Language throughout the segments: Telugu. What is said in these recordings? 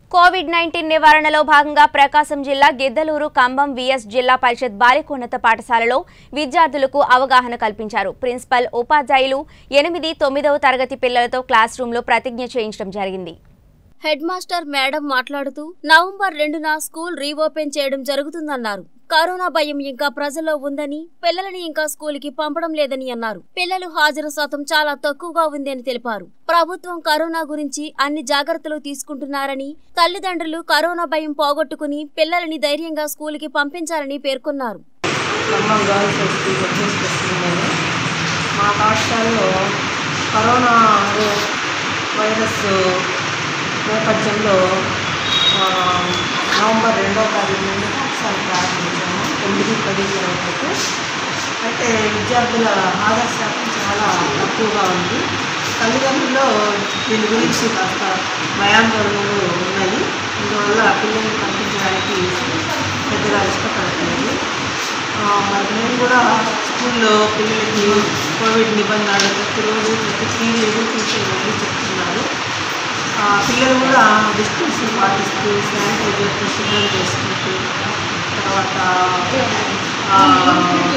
కోవిడ్ నైన్టీన్ నివారణలో భాగంగా ప్రకాశం జిల్లా గిద్దలూరు కంబం విఎస్ జిల్లా పరిషత్ బాలికోన్నత పాఠశాలలో విద్యార్థులకు అవగాహన కల్పించారు ప్రిన్సిపల్ ఉపాధ్యాయులు ఎనిమిది తొమ్మిదవ తరగతి పిల్లలతో క్లాస్ రూంలో ప్రతిజ్ఞ చేయించడం జరిగింది హెడ్ మాస్టర్ మేడం మాట్లాడుతూ నవంబర్ రెండున స్కూల్ రీఓపెన్ చేయడం జరుగుతుందన్నారు కరోనా భయం ఇంకా ప్రజల్లో ఉందని పిల్లలని ఇంకా స్కూల్కి పంపడం లేదని అన్నారు పిల్లలు హాజరు శాతం చాలా తక్కువగా ఉంది అని తెలిపారు ప్రభుత్వం కరోనా గురించి అన్ని జాగ్రత్తలు తీసుకుంటున్నారని తల్లిదండ్రులు కరోనా భయం పోగొట్టుకుని పిల్లలని ధైర్యంగా స్కూల్కి పంపించాలని పేర్కొన్నారు ఖమ్మం గర్ల్స్ హై స్కూల్ వచ్చేసి వస్తుందని మా పాఠశాలలో కరోనా వైరస్ నేపథ్యంలో ఆ, నవంబర్ రెండవ తారీఖు నుండి పాఠశాల ప్రారంభించాము తొమ్మిది పది తరగతి అయితే విద్యార్థుల హాజరు శాతం చాలా తక్కువగా ఉంది తల్లిదండ్రుల్లో దీని గురించి కాస్త భయాందోళనలు ఉన్నాయి అందువల్ల పిల్లల్ని పంపించడానికి పెద్దగా ఇష్టపడట్లేదు ఆ, మరి మేము కూడా స్కూల్లో పిల్లలకి కోవిడ్ నిబంధనలు ప్రతిరోజు ప్రతి పీరియడ్ టీచర్ వెళ్ళి చెప్తున్నారు ఆ, పిల్లలు కూడా డిస్టెన్స్ పాటిస్తూ శానిటైజర్తో శుభ్రం చేసుకుంటూ తర్వాత ఆ, ఆ,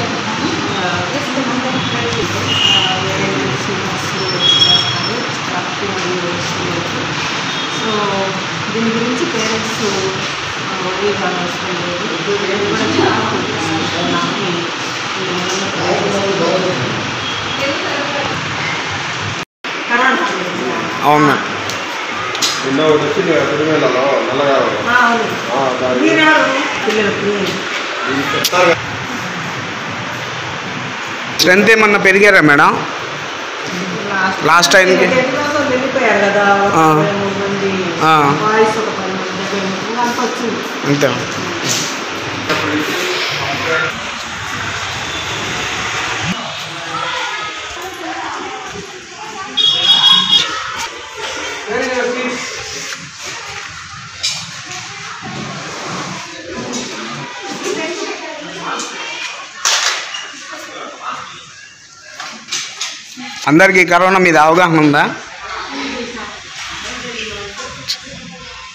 ఎమర్జెన్సీ నర్సులు వచ్చి చేస్తారు స్టాఫ్కి మరియు స్టూడెంట్కి సో దీని గురించి పేరెంట్స్ వరీ కావాల్సిన లేదు నేను కూడా జాగ్రత్తలు తీసుకుంటున్నామని నేను తెలియజేస్తున్నాను. కరోనా అవును మేడం నిన్న ఒకటి వచ్చింది కదా తిరుమలలో నల్లగా ఆ, అవును ఆ, దాని మీరెవరు పిల్లలకి ఇది చెప్తారు కదా. స్ట్రెంత్ ఏమన్నా పెరిగారా మేడం Last time కి? టెన్ రోజులు వెళ్ళిపోయారు కదా ఒక ఆ. ఇరవై మూడు మంది ఆ. బాయ్స్ ఒక పది మంది డెబ్బై మంది ఇంకా అంత వచ్చింది అంతే అందరికీ కరోనా మీద అవగాహన ఉందా